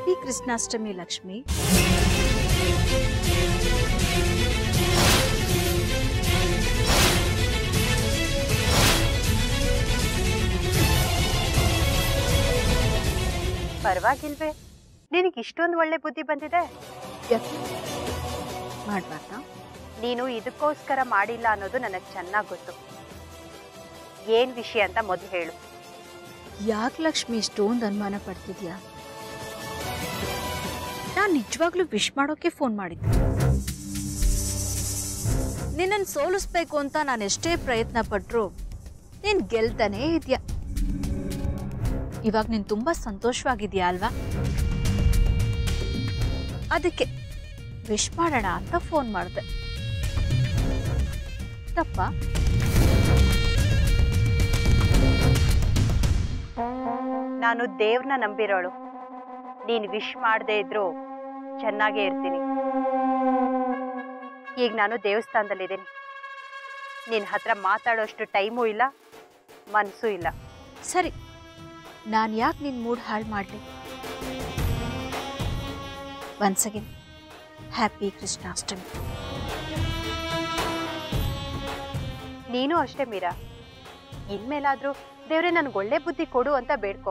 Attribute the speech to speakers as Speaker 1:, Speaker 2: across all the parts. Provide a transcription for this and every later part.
Speaker 1: happy Krishnashtami Lakshmi
Speaker 2: ಪರವಾಗಿಲ್ವೇ ನಿನಗೆ ಇಷ್ಟೊಂದು ಒಳ್ಳೆ ಬುದ್ಧಿ ಬಂದಿದೆ
Speaker 1: ಮಾಡ್ಬಾರ್ದಾ
Speaker 2: ನೀನು ಇದಕ್ಕೋಸ್ಕರ ಮಾಡಿಲ್ಲ ಅನ್ನೋದು ನನಗೆ ಚೆನ್ನಾಗಿ ಗೊತ್ತು ಏನ್ ವಿಷಯ ಅಂತ ಮೊದಲು ಹೇಳು
Speaker 1: ಯಾಕೆ ಲಕ್ಷ್ಮಿ ಇಷ್ಟೊಂದು ಅನುಮಾನ ಪಡ್ತಿದ್ಯಾ ನಾನು ನಿಜವಾಗ್ಲೂ ವಿಶ್ ಮಾಡೋಕೆ ಫೋನ್ ಮಾಡಿದ್ದೆ ನಿನ್ನನ್ನು ಸೋಲಿಸ್ಬೇಕು ಅಂತ ನಾನು ಎಷ್ಟೇ ಪ್ರಯತ್ನ ಪಟ್ಟರು ನೀನು ಗೆಲ್ತಾನೇ ಇದೆಯಾ ಇವಾಗ ನೀನು ತುಂಬ ಸಂತೋಷವಾಗಿದೆಯಾ ಅಲ್ವಾ ಅದಕ್ಕೆ ವಿಶ್ ಮಾಡೋಣ ಅಂತ ಫೋನ್ ಮಾಡಿದೆ ತಪ್ಪ
Speaker 2: ನಾನು ದೇವ್ರನ್ನ ನಂಬಿರೋಳು ನೀನು ವಿಶ್ ಮಾಡದೇ ಇದ್ರು ಚೆನ್ನಾಗೇ ಇರ್ತೀನಿ ಈಗ ನಾನು ದೇವಸ್ಥಾನದಲ್ಲಿದ್ದೀನಿ ನಿನ್ನ ಹತ್ರ ಮಾತಾಡೋಷ್ಟು ಟೈಮೂ ಇಲ್ಲ ಮನಸ್ಸೂ ಇಲ್ಲ
Speaker 1: ಸರಿ ನಾನು ಯಾಕೆ ನಿನ್ನ ಮೂಡ್ ಹಾಳು ಮಾಡಲಿ ಒನ್ಸ್ ಅಗೇನ್ ಹ್ಯಾಪಿ ಕೃಷ್ಣಾಷ್ಟಮಿ
Speaker 2: ನೀನು ಅಷ್ಟೇ ಮೀರಾ ಇನ್ಮೇಲಾದ್ರೂ ದೇವ್ರೆ ನನ್ಗೆ ಒಳ್ಳೆ ಬುದ್ಧಿ ಕೊಡು ಅಂತ ಬೇಡ್ಕೊ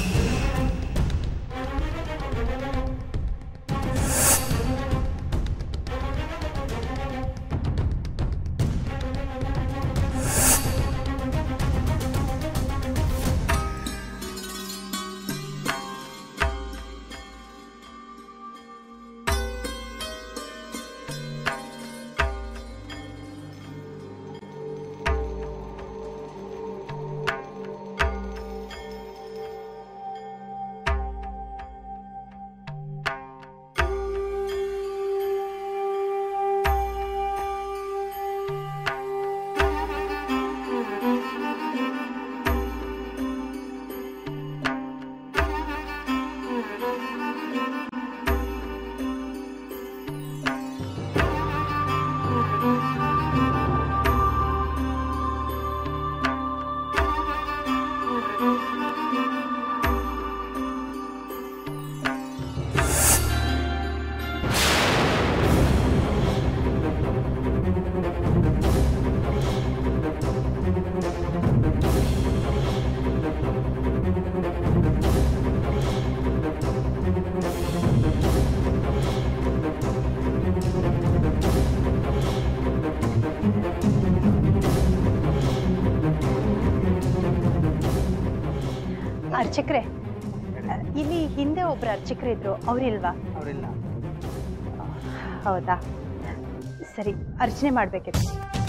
Speaker 2: ಅರ್ಚಕ್ರೆ ಇಲ್ಲಿ ಹಿಂದೆ ಒಬ್ರು ಅರ್ಚಕರಿದ್ರು ಅವ್ರಿಲ್ವಾ
Speaker 3: ಅವರಿಲ್ಲ
Speaker 2: ಹೌದಾ ಸರಿ ಅರ್ಚನೆ ಮಾಡ್ಬೇಕಿತ್ತು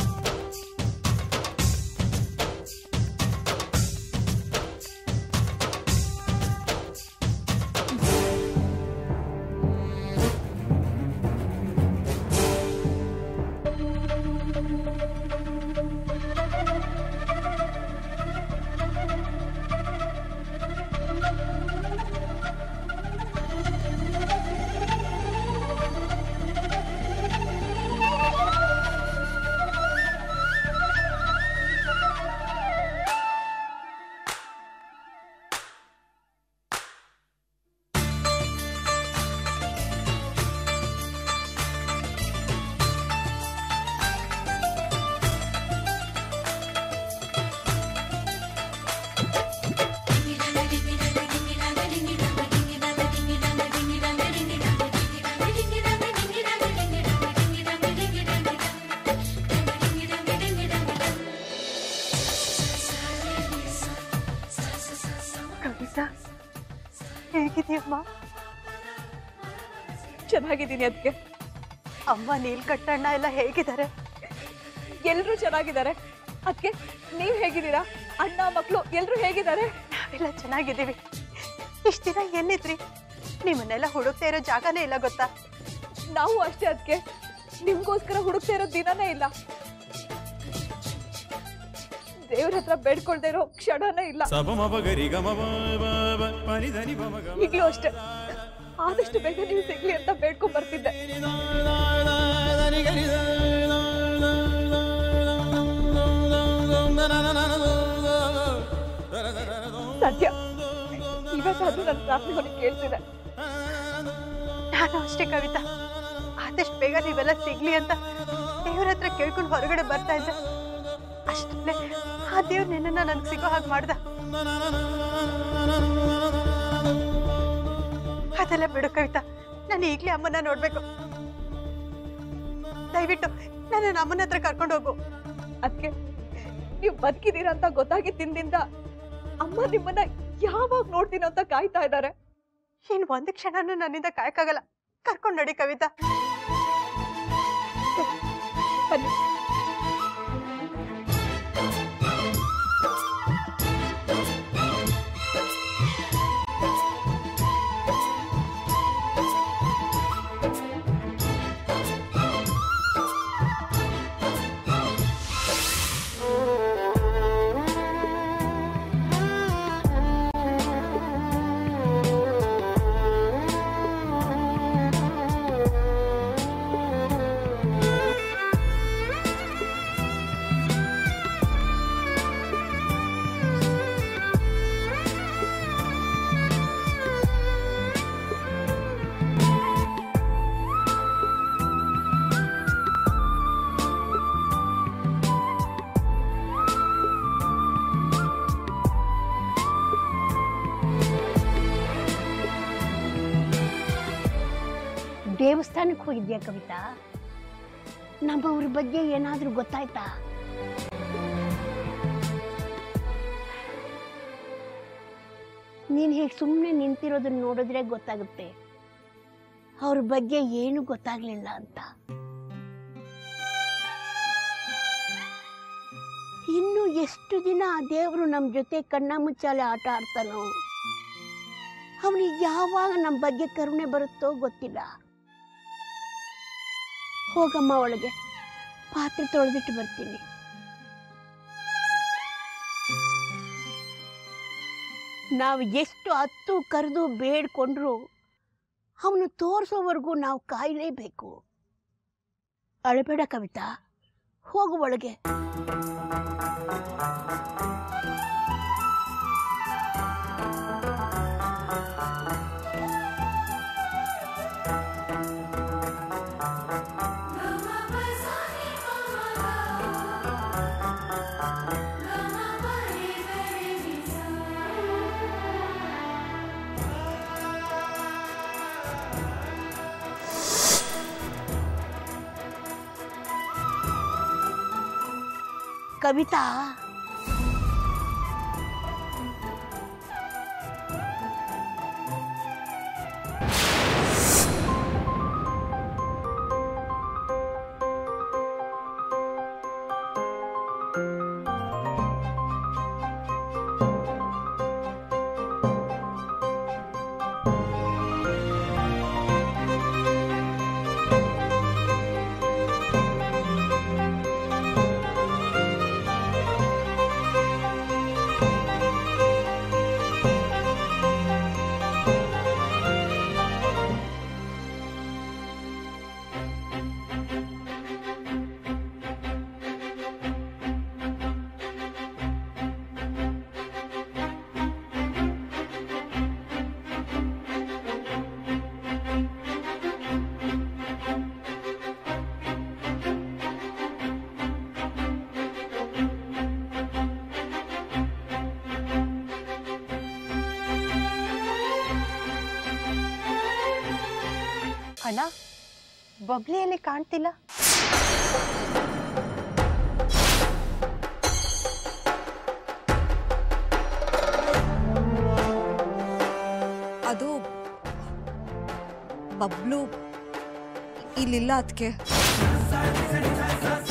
Speaker 2: ಕವಿತಾ ಹೇಗಿದೆಯಮ್ಮ
Speaker 4: ಚೆನ್ನಾಗಿದ್ದೀನಿ ಅದಕ್ಕೆ
Speaker 2: ಅಮ್ಮ ನೀಲ್ಕಟ್ಟಣ್ಣ ಎಲ್ಲ ಹೇಗಿದ್ದಾರೆ
Speaker 4: ಎಲ್ಲರೂ ಚೆನ್ನಾಗಿದ್ದಾರೆ ಅದಕ್ಕೆ ನೀವು ಹೇಗಿದ್ದೀರಾ ಅಣ್ಣ ಮಕ್ಕಳು ಎಲ್ಲರೂ ಹೇಗಿದ್ದಾರೆ
Speaker 2: ನಾವೆಲ್ಲ ಚೆನ್ನಾಗಿದ್ದೀವಿ ಇಷ್ಟ ದಿನ ಎಲ್ಲಿದ್ರಿ ನಿಮ್ಮನ್ನೆಲ್ಲ ಹುಡುಕ್ತಾ ಇರೋ ಜಾಗನೇ ಇಲ್ಲ ಗೊತ್ತಾ
Speaker 4: ನಾವು ಅಷ್ಟೇ ಅದಕ್ಕೆ ನಿಮ್ಗೋಸ್ಕರ ಹುಡುಕ್ತಾ ಇರೋ ದಿನನೇ ಇಲ್ಲ ದೇವ್ರ ಹತ್ರ ಬೇಡ್ಕೊಳ್ದೇ ಇರೋ ಕ್ಷಣನೇ ಇಲ್ಲ ಈಗಲೂ ಅಷ್ಟೇ ಆದಷ್ಟು ಬೇಗ ನೀವು ಸಿಗ್ಲಿ ಅಂತ ಬೇಡ್ಕೊಂಡ್ ಬರ್ತಿದ್ದೆ ಸತ್ಯ ಇವತ್ತಾದ್ರೂ ನನ್ನ ಪ್ರಾರ್ಥನೆ ಅವನಿಗೆ ಕೇಳ್ತಿದೆ
Speaker 2: ನಾನು ಅಷ್ಟೇ ಕವಿತಾ ಆದಷ್ಟು ಬೇಗ ನೀವೆಲ್ಲ ಸಿಗ್ಲಿ ಅಂತ ದೇವ್ರ ಹತ್ರ ಕೇಳ್ಕೊಂಡು ಹೊರಗಡೆ ಬರ್ತಾ ಇದ್ದೆ ಅಷ್ಟೇ ಆ ದೇವ್ರು ನಿನ್ನನ್ನ ನನ್ಗೆ ಸಿಗೋ ಹಾಗೆ ಮಾಡ್ದ ಅದೆಲ್ಲ ಬಿಡು ಕವಿತಾ ನಾನು ಈಗಲೇ ಅಮ್ಮನ ನೋಡ್ಬೇಕು ದಯವಿಟ್ಟು ನನ್ನ ಅಮ್ಮನ ಹತ್ರ ಕರ್ಕೊಂಡು ಹೋಗು
Speaker 4: ಅದಕ್ಕೆ ನೀವು ಬದುಕಿದೀರ ಅಂತ ಗೊತ್ತಾಗಿದ್ದಿಂದ ಅಮ್ಮ ನಿಮ್ಮನ್ನ ಯಾವಾಗ ನೋಡ್ತೀನೋ ಅಂತ ಕಾಯ್ತಾ ಇದ್ದಾರೆ
Speaker 2: ಇನ್ ಒಂದು ಕ್ಷಣನೂ ನನ್ನಿಂದ ಕಾಯಕ್ಕಾಗಲ್ಲ ಕರ್ಕೊಂಡು ನಡಿ ಕವಿತಾ
Speaker 4: ಬನ್ನಿ
Speaker 3: ದೇವಸ್ಥಾನಕ್ಕೆ ಹೋಗಿದ್ಯಾ ಕವಿತಾ ನಮ್ಮವ್ರ ಬಗ್ಗೆ ಏನಾದ್ರೂ ಗೊತ್ತಾಯ್ತಾ ನೀನು ಹೀಗೆ ಸುಮ್ಮನೆ ನಿಂತಿರೋದನ್ನ ನೋಡಿದ್ರೆ ಗೊತ್ತಾಗುತ್ತೆ ಅವ್ರ ಬಗ್ಗೆ ಏನು ಗೊತ್ತಾಗ್ಲಿಲ್ಲ ಅಂತ ಇನ್ನು ಎಷ್ಟು ದಿನ ಆ ದೇವರು ನಮ್ಮ ಜೊತೆ ಕಣ್ಣ ಮುಚ್ಚಾಲೆ ಆಟ ಆಡ್ತಾನೋ ಅವನಿಗೆ ಯಾವಾಗ ನಮ್ಮ ಬಗ್ಗೆ ಕರುಣೆ ಬರುತ್ತೋ ಗೊತ್ತಿಲ್ಲ ಹೋಗಮ್ಮ ಒಳಗೆ ಪಾತ್ರೆ ತೊಳೆದಿಟ್ಟು ಬರ್ತೀನಿ ನಾವು ಎಷ್ಟು ಹತ್ತು ಕರೆದು ಬೇಡ್ಕೊಂಡ್ರು ಅವನು ತೋರಿಸೋವರೆಗೂ ನಾವು ಕಾಯಲೇಬೇಕು ಅಳಬೇಡ ಕವಿತಾ ಹೋಗು ಒಳಗೆ ಕವಿತಾ
Speaker 2: ಅಣ್ಣ ಬಬ್ಲಿಯಲ್ಲಿ ಕಾಣ್ತಿಲ್ಲ
Speaker 5: ಅದು ಬಬ್ಲು ಇಲ್ಲಿಲ್ಲ ಅದಕ್ಕೆ